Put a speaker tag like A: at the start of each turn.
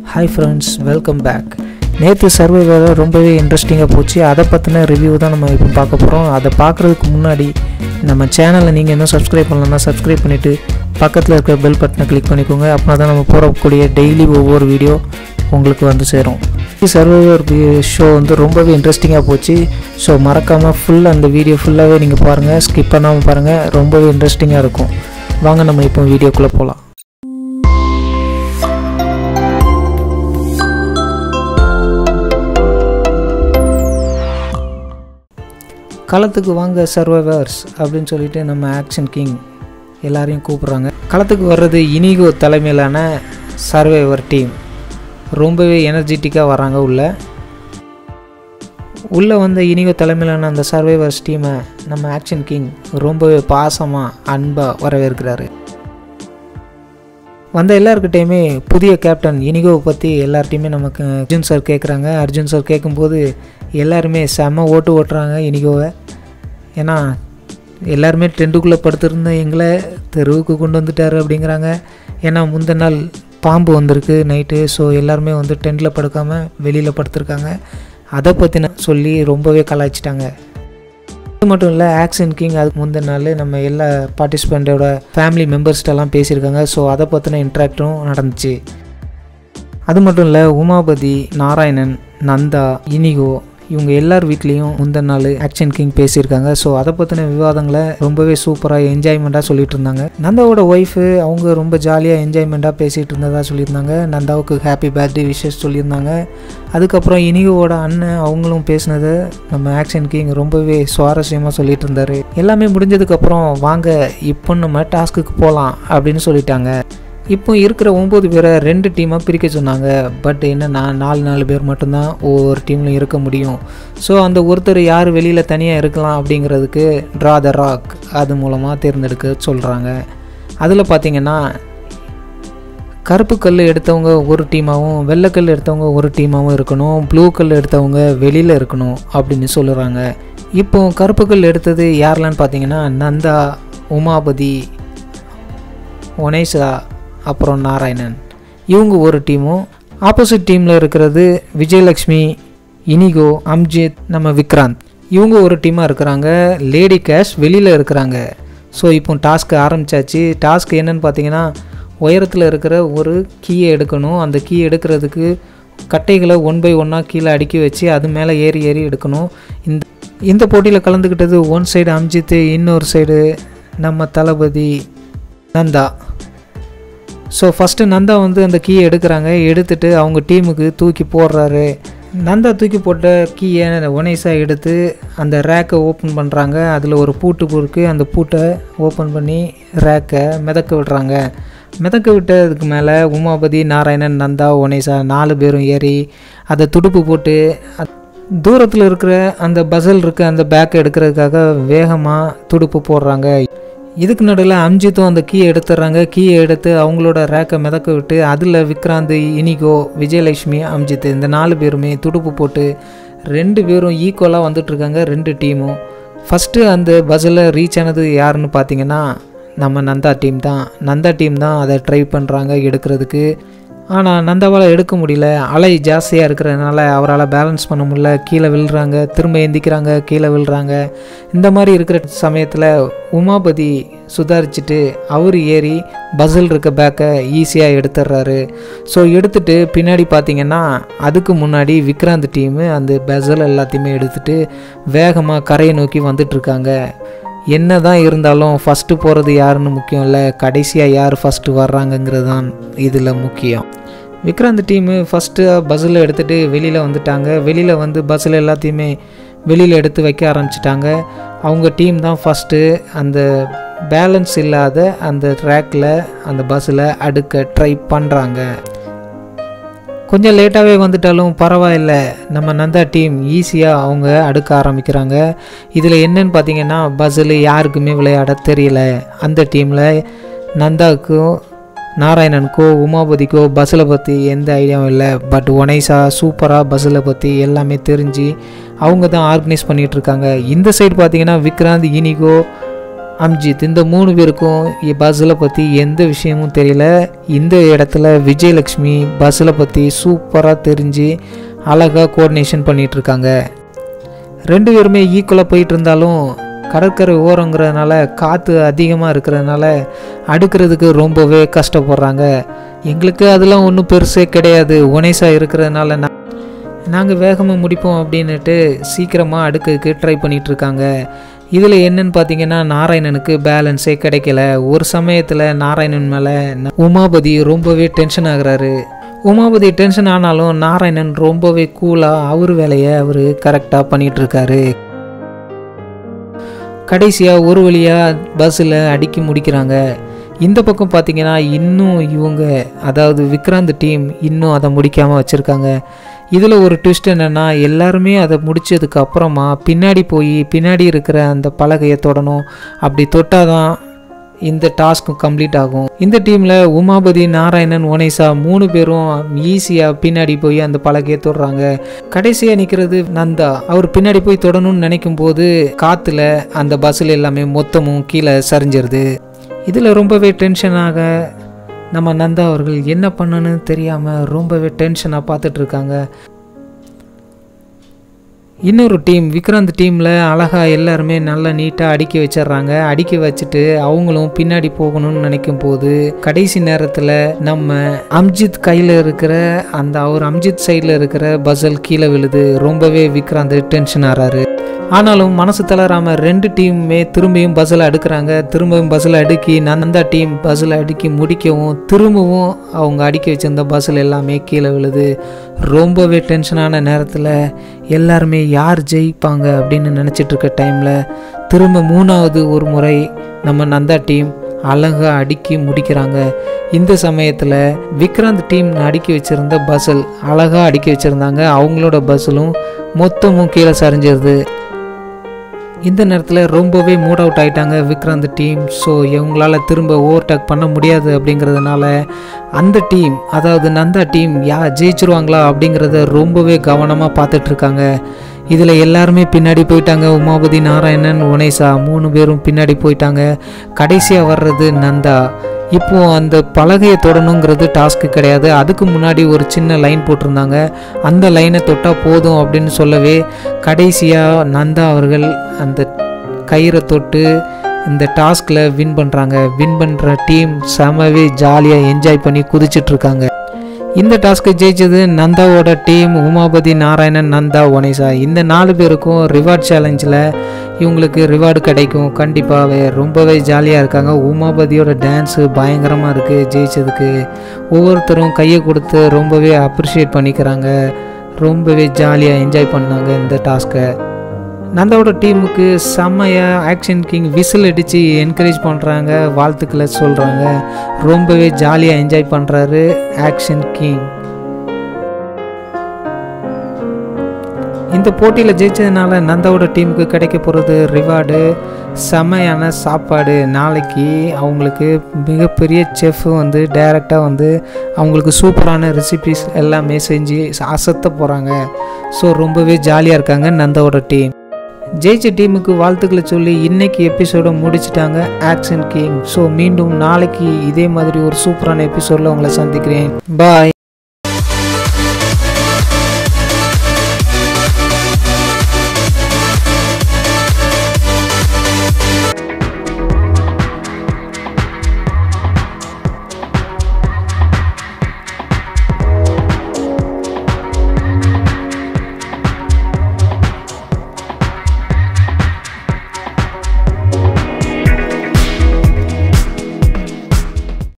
A: hi friends welcome back நேற்று survivor ரொம்பவே இன்ட்ரெஸ்டிங்காக போச்சு அதை பற்றின ரிவ்யூ தான் நம்ம இப்போ பார்க்க போகிறோம் அதை பார்க்குறதுக்கு முன்னாடி நம்ம சேனலை நீங்கள் இன்னும் சப்ஸ்கிரைப் பண்ணலன்னா சப்ஸ்கிரைப் பண்ணிவிட்டு பக்கத்தில் இருக்கிற பெல் பட்டனை கிளிக் பண்ணிக்கோங்க அப்படின்னா தான் நம்ம போடக்கூடிய டெய்லி ஒவ்வொரு வீடியோ உங்களுக்கு வந்து சேரும் சர்வைவர் ஷோ வந்து ரொம்பவே இன்ட்ரெஸ்டிங்காக போச்சு ஸோ மறக்காமல் ஃபுல் அந்த வீடியோ ஃபுல்லாகவே நீங்கள் பாருங்கள் ஸ்கிப் பண்ணாமல் பாருங்கள் ரொம்பவே இன்ட்ரெஸ்டிங்காக இருக்கும் வாங்க நம்ம இப்போ வீடியோக்குள்ளே போகலாம் களத்துக்கு வாங்க சர்வைவர்ஸ் அப்படின்னு சொல்லிட்டு நம்ம ஆக்ஷன் கிங் எல்லாரையும் கூப்பிட்றாங்க களத்துக்கு வர்றது இனிகோ தலைமையிலான சர்வைவர் டீம் ரொம்பவே எனர்ஜெட்டிக்காக வராங்க உள்ள உள்ளே வந்த இனிகோ தலைமையிலான அந்த சர்வைவர்ஸ் டீமை நம்ம ஆக்ஷன் கிங் ரொம்பவே பாசமாக அன்பாக வரவேற்கிறாரு வந்த எல்லாருக்கிட்டையுமே புதிய கேப்டன் இனிகோவை பற்றி எல்லார்ட்டையுமே நமக்கு அர்ஜுன் சார் கேட்குறாங்க அர்ஜுன் சார் கேட்கும்போது எல்லாருமே செம்ம ஓட்டு ஓட்டுறாங்க இனிகோவை ஏன்னா எல்லாருமே டென்ட்டுக்குள்ளே படுத்திருந்த எங்களை தெருவுக்கு கொண்டு வந்துட்டார் அப்படிங்கிறாங்க ஏன்னா முந்தின நாள் பாம்பு வந்திருக்கு நைட்டு ஸோ எல்லாருமே வந்து டென்ட்டில் படுக்காமல் வெளியில் படுத்திருக்காங்க அதை பற்றின சொல்லி ரொம்பவே கலாய்ச்சிட்டாங்க அது மட்டும் இல்லை ஆக்ஷன் கிங் அதுக்கு முந்தின நாள் நம்ம எல்லா பார்ட்டிசிபெண்ட்டோட ஃபேமிலி மெம்பர்ஸ்டெல்லாம் பேசியிருக்காங்க ஸோ அதை பற்றின இன்ட்ராக்டும் நடந்துச்சு அது மட்டும் இல்லை உமாபதி நாராயணன் நந்தா இனிகோ இவங்க எல்லார் வீட்லேயும் முந்தின நாள் ஆக்ஷன் கிங் பேசியிருக்காங்க ஸோ அதை பற்றின விவாதங்களை ரொம்பவே சூப்பராக என்ஜாய்மெண்ட்டாக சொல்லிட்டு இருந்தாங்க நந்தாவோட ஒய்ஃபு அவங்க ரொம்ப ஜாலியாக என்ஜாய்மெண்ட்டாக பேசிகிட்டு இருந்ததா சொல்லியிருந்தாங்க நந்தாவுக்கு ஹாப்பி பர்த்டே விஷஸ் சொல்லியிருந்தாங்க அதுக்கப்புறம் இனிகோவோட அண்ணன் அவங்களும் பேசினதை நம்ம ஆக்ஷன் கிங் ரொம்பவே சுவாரஸ்யமாக சொல்லிட்டு இருந்தார் எல்லாமே முடிஞ்சதுக்கப்புறம் வாங்க இப்போ நம்ம டாஸ்க்குக்கு போகலாம் அப்படின்னு சொல்லிட்டாங்க இப்போ இருக்கிற ஒம்பது பேரை ரெண்டு டீமாக பிரிக்க சொன்னாங்க பட் என்னன்னா நாலு நாலு பேர் மட்டும்தான் ஒவ்வொரு டீம்லையும் இருக்க முடியும் ஸோ அந்த ஒருத்தர் யார் வெளியில் தனியாக இருக்கலாம் அப்படிங்கிறதுக்கு ட்ரா த ராக் அது மூலமாக தேர்ந்தெடுக்க சொல்கிறாங்க அதில் பார்த்தீங்கன்னா கருப்பு கல் எடுத்தவங்க ஒரு டீமாகவும் வெள்ளைக்கல் எடுத்தவங்க ஒரு டீமாகவும் இருக்கணும் ப்ளூ கல் எடுத்தவங்க வெளியில் இருக்கணும் அப்படின்னு சொல்லுறாங்க இப்போ கருப்பு கல் எடுத்தது யாரெல்லாம் பார்த்தீங்கன்னா நந்தா உமாபதி ஒனேஷா அப்புறம் நாராயணன் இவங்க ஒரு டீமும் ஆப்போசிட் டீமில் இருக்கிறது விஜயலக்ஷ்மி இனிகோ அம்ஜித் நம்ம விக்ராந்த் இவங்க ஒரு டீமாக இருக்கிறாங்க லேடி கேஷ் வெளியில் இருக்கிறாங்க ஸோ இப்போ டாஸ்க்கு ஆரம்பித்தாச்சு டாஸ்க் என்னன்னு பார்த்தீங்கன்னா உயரத்தில் இருக்கிற ஒரு கீயை எடுக்கணும் அந்த கீ எடுக்கிறதுக்கு கட்டைகளை ஒன் பை ஒன்னாக கீழே அடுக்கி வச்சு அது மேலே ஏறி ஏறி எடுக்கணும் இந்த இந்த போட்டியில் கலந்துக்கிட்டது ஒன் சைடு அம்ஜித் இன்னொரு சைடு நம்ம தளபதி நந்தா ஸோ ஃபஸ்ட்டு நந்தா வந்து அந்த கீயை எடுக்கிறாங்க எடுத்துட்டு அவங்க டீமுக்கு தூக்கி போடுறாரு நந்தா தூக்கி போட்ட கீயை ஒனைஸாக எடுத்து அந்த ரேக்கை ஓப்பன் பண்ணுறாங்க அதில் ஒரு பூட்டு இருக்குது அந்த பூட்டை ஓப்பன் பண்ணி ரேக்கை மிதக்க விடுறாங்க மிதக்க விட்டதுக்கு மேலே உமாபதி நாராயணன் நந்தா ஒனேசா நாலு பேரும் ஏறி அதை துடுப்பு போட்டு தூரத்தில் இருக்கிற அந்த பசல் இருக்க அந்த பேக்கை எடுக்கிறதுக்காக வேகமாக துடுப்பு போடுறாங்க இதுக்கு நடுவில் அம்ஜித்தும் அந்த கீயை எடுத்துடுறாங்க கீயை எடுத்து அவங்களோட ரேக்கை மிதக்க விட்டு அதில் விக்ராந்த் இனிகோ விஜயலட்சுமி அம்ஜித் இந்த நாலு பேருமே துடுப்பு போட்டு ரெண்டு பேரும் ஈக்குவலாக வந்துட்டுருக்காங்க ரெண்டு டீமும் ஃபஸ்ட்டு அந்த பஸ்ஸில் ரீச் ஆனது யாருன்னு பார்த்தீங்கன்னா நம்ம நந்தா டீம் தான் நந்தா டீம் தான் அதை ட்ரை பண்ணுறாங்க எடுக்கிறதுக்கு ஆனால் நந்தாவால் எடுக்க முடியல அலை ஜாஸ்தியாக இருக்கிறதுனால அவரால் பேலன்ஸ் பண்ண முடியல கீழே விழுறாங்க திரும்ப எந்திக்கிறாங்க கீழே விழுறாங்க இந்த மாதிரி இருக்கிற சமயத்தில் உமாபதி சுதாரிச்சுட்டு அவர் ஏறி பஸ்ஸில் இருக்க பேக்கை ஈஸியாக எடுத்துடுறாரு ஸோ எடுத்துட்டு பின்னாடி பார்த்தீங்கன்னா அதுக்கு முன்னாடி விக்ராந்த் டீமு அந்த பஸ்ஸில் எல்லாத்தையுமே எடுத்துட்டு வேகமாக கரையை நோக்கி வந்துட்டுருக்காங்க என்ன தான் இருந்தாலும் ஃபஸ்ட்டு போகிறது யாருன்னு முக்கியம் இல்லை கடைசியாக யார் ஃபஸ்ட்டு வர்றாங்கங்கிறது தான் இதில் முக்கியம் விக்ராந்த் டீமு ஃபஸ்ட்டு பஸ்ஸில் எடுத்துகிட்டு வெளியில் வந்துட்டாங்க வெளியில் வந்து பஸ்ஸில் எல்லாத்தையுமே வெளியில் எடுத்து வைக்க ஆரம்பிச்சிட்டாங்க அவங்க டீம் தான் ஃபஸ்ட்டு அந்த பேலன்ஸ் இல்லாத அந்த ட்ராக்கில் அந்த பஸ்ஸில் அடுக்க ட்ரை பண்ணுறாங்க கொஞ்சம் லேட்டாகவே வந்துட்டாலும் பரவாயில்ல நம்ம நந்தா டீம் ஈஸியாக அவங்க அடுக்க ஆரம்பிக்கிறாங்க இதில் என்னன்னு பார்த்தீங்கன்னா பஸ்ஸில் யாருக்குமே விளையாட தெரியல அந்த டீமில் நந்தாவுக்கும் நாராயணனுக்கோ உமாபதிக்கோ பஸ்ஸில் பற்றி எந்த ஐடியாவும் இல்லை பட் ஒனைசா சூப்பராக பஸ்ஸில் பற்றி எல்லாமே தெரிஞ்சு அவங்க தான் ஆர்கனைஸ் பண்ணிகிட்ருக்காங்க இந்த சைடு பார்த்தீங்கன்னா விக்ராந்த் இனிகோ அம்ஜித் இந்த மூணு பேருக்கும் பஸ்ஸில் பற்றி எந்த விஷயமும் தெரியல இந்த இடத்துல விஜயலக்ஷ்மி பஸ்ஸில் பற்றி சூப்பராக தெரிஞ்சு அழகாக கோஆர்டினேஷன் பண்ணிட்டு இருக்காங்க ரெண்டு பேருமே ஈக்குவலாக போயிட்டு இருந்தாலும் கடற்கரை ஓரங்கிறதுனால காற்று அதிகமாக இருக்கிறதுனால அடுக்கிறதுக்கு ரொம்பவே கஷ்டப்படுறாங்க எங்களுக்கு அதெல்லாம் ஒன்றும் பெருசே கிடையாது ஒனேசா இருக்கிறதுனால நான் நாங்கள் வேகமாக முடிப்போம் அப்படின்னுட்டு சீக்கிரமாக அடுக்கிறதுக்கு ட்ரை பண்ணிட்டு இருக்காங்க இதில் என்னன்னு பார்த்தீங்கன்னா நாராயணனுக்கு பேலன்ஸே கிடைக்கல ஒரு சமயத்தில் நாராயணன் மேலே உமாபதி ரொம்பவே டென்ஷன் ஆகுறாரு உமாபதி டென்ஷன் ஆனாலும் நாராயணன் ரொம்பவே கூலாக அவர் வேலையை அவர் கரெக்டாக பண்ணிட்டு இருக்காரு கடைசியாக ஒரு வழியாக பஸ்ஸில் அடுக்கி முடிக்கிறாங்க இந்த பக்கம் பார்த்தீங்கன்னா இன்னும் இவங்க அதாவது விக்ராந்த் டீம் இன்னும் அதை முடிக்காமல் வச்சுருக்காங்க இதில் ஒரு ட்விஸ்ட் என்னென்னா எல்லாருமே அதை முடிச்சதுக்கு அப்புறமா பின்னாடி போய் பின்னாடி இருக்கிற அந்த பலகையை தொடணும் அப்படி தொட்டால் தான் இந்த டாஸ்க் கம்ப்ளீட் ஆகும் இந்த டீமில் உமாபதி நாராயணன் ஒனேசா மூணு பேரும் ஈஸியாக பின்னாடி போய் அந்த பலகையை தொடுறாங்க கடைசியாக நிற்கிறது நந்தா அவர் பின்னாடி போய் தொடணும்னு நினைக்கும் போது காற்றுல அந்த பஸ்ஸில் எல்லாமே மொத்தமும் கீழே சரிஞ்சிருது இதில் ரொம்பவே டென்ஷனாக நம்ம நந்தா அவர்கள் என்ன பண்ணணும்னு தெரியாமல் ரொம்பவே டென்ஷனாக பார்த்துட்டு இருக்காங்க இன்னொரு டீம் விக்ராந்த் டீமில் அழகாக எல்லாருமே நல்லா நீட்டாக அடுக்கி வச்சிடுறாங்க அடுக்கி வச்சுட்டு அவங்களும் பின்னாடி போகணும்னு நினைக்கும் போது கடைசி நேரத்தில் நம்ம அம்ஜித் கையில் இருக்கிற அந்த அவர் அம்ஜித் சைடில் இருக்கிற பசல் கீழே விழுது ரொம்பவே விக்ராந்த் டென்ஷன் ஆறாரு ஆனாலும் மனசு தளராம ரெண்டு டீமுமே திரும்பியும் பஸ்ஸில் அடுக்கிறாங்க திரும்பவும் பஸ்ஸில் அடுக்கி நந்தா டீம் பஸ்ஸில் அடுக்கி முடிக்கவும் திரும்பவும் அவங்க அடுக்கி வச்சிருந்த பஸ்ஸில் எல்லாமே கீழே விழுது ரொம்பவே டென்ஷனான நேரத்தில் எல்லாருமே யார் ஜெயிப்பாங்க அப்படின்னு நினச்சிட்டு இருக்க டைமில் திரும்ப மூணாவது ஒரு முறை நம்ம நந்தா டீம் அழகாக அடுக்கி முடிக்கிறாங்க இந்த சமயத்தில் விக்ராந்த் டீம் அடுக்கி வச்சிருந்த பஸ்ஸல் அழகாக அடுக்கி வச்சுருந்தாங்க அவங்களோட பஸ்ஸலும் மொத்தமும் கீழே சரிஞ்சிருது இந்த நேரத்தில் ரொம்பவே மூட் அவுட் ஆயிட்டாங்க விக்ராந்த் டீம் ஸோ இவங்களால திரும்ப ஓவர்டேக் பண்ண முடியாது அப்படிங்கிறதுனால அந்த டீம் அதாவது நந்தா டீம் யா ஜெயிச்சிருவாங்களா அப்படிங்கிறத ரொம்பவே கவனமாக பார்த்துட்டு இருக்காங்க இதில் எல்லாருமே பின்னாடி போயிட்டாங்க உமாபதி நாராயணன் உனேசா மூணு பேரும் பின்னாடி போயிட்டாங்க கடைசியாக வர்றது நந்தா இப்போ அந்த பலகையை தொடணுங்கிறது டாஸ்க்கு கிடையாது அதுக்கு முன்னாடி ஒரு சின்ன லைன் போட்டிருந்தாங்க அந்த லைனை தொட்டால் போதும் அப்படின்னு சொல்லவே கடைசியாக நந்தா அவர்கள் அந்த கயிறை தொட்டு இந்த டாஸ்கில் வின் பண்ணுறாங்க வின் பண்ணுற டீம் செமவே ஜாலியாக என்ஜாய் பண்ணி குதிச்சிட்டு இருக்காங்க இந்த டாஸ்க்கு ஜெயிச்சது நந்தாவோட டீம் உமாபதி நாராயணன் நந்தா ஒனேசா இந்த நாலு பேருக்கும் ரிவார்ட் சேலஞ்சில் இவங்களுக்கு ரிவார்டு கிடைக்கும் கண்டிப்பாகவே ரொம்பவே ஜாலியாக இருக்காங்க உமாபதியோட டான்ஸு பயங்கரமாக இருக்குது ஜெயிச்சதுக்கு ஒவ்வொருத்தரும் கையை கொடுத்து ரொம்பவே அப்ரிஷியேட் பண்ணிக்கிறாங்க ரொம்பவே ஜாலியாக என்ஜாய் பண்ணாங்க இந்த டாஸ்க்கை நந்தாவோட டீமுக்கு செம்மையாக ஆக்ஷன் கிங் விசில் அடித்து என்கரேஜ் பண்ணுறாங்க வாழ்த்துக்களை சொல்கிறாங்க ரொம்பவே ஜாலியாக என்ஜாய் பண்ணுறாரு ஆக்ஷன் கிங் இந்த போட்டியில் ஜெயிச்சதுனால நந்தாவோட டீமுக்கு கிடைக்க போகிறது ரிவார்டு செமையான சாப்பாடு நாளைக்கு அவங்களுக்கு மிகப்பெரிய செஃப் வந்து டைரெக்டாக வந்து அவங்களுக்கு சூப்பரான ரெசிபிஸ் எல்லாமே செஞ்சு அசத்த போகிறாங்க ஸோ ரொம்பவே ஜாலியாக இருக்காங்க நந்தாவோட டீம் ஜெயிச்ச டீமுக்கு வாழ்த்துக்களை சொல்லி இன்னைக்கு எபிசோடை முடிச்சிட்டாங்க ஆக்ஷன் கிங் ஸோ மீண்டும் நாளைக்கு இதே மாதிரி ஒரு சூப்பரான எபிசோடில் உங்களை சந்திக்கிறேன் பாய்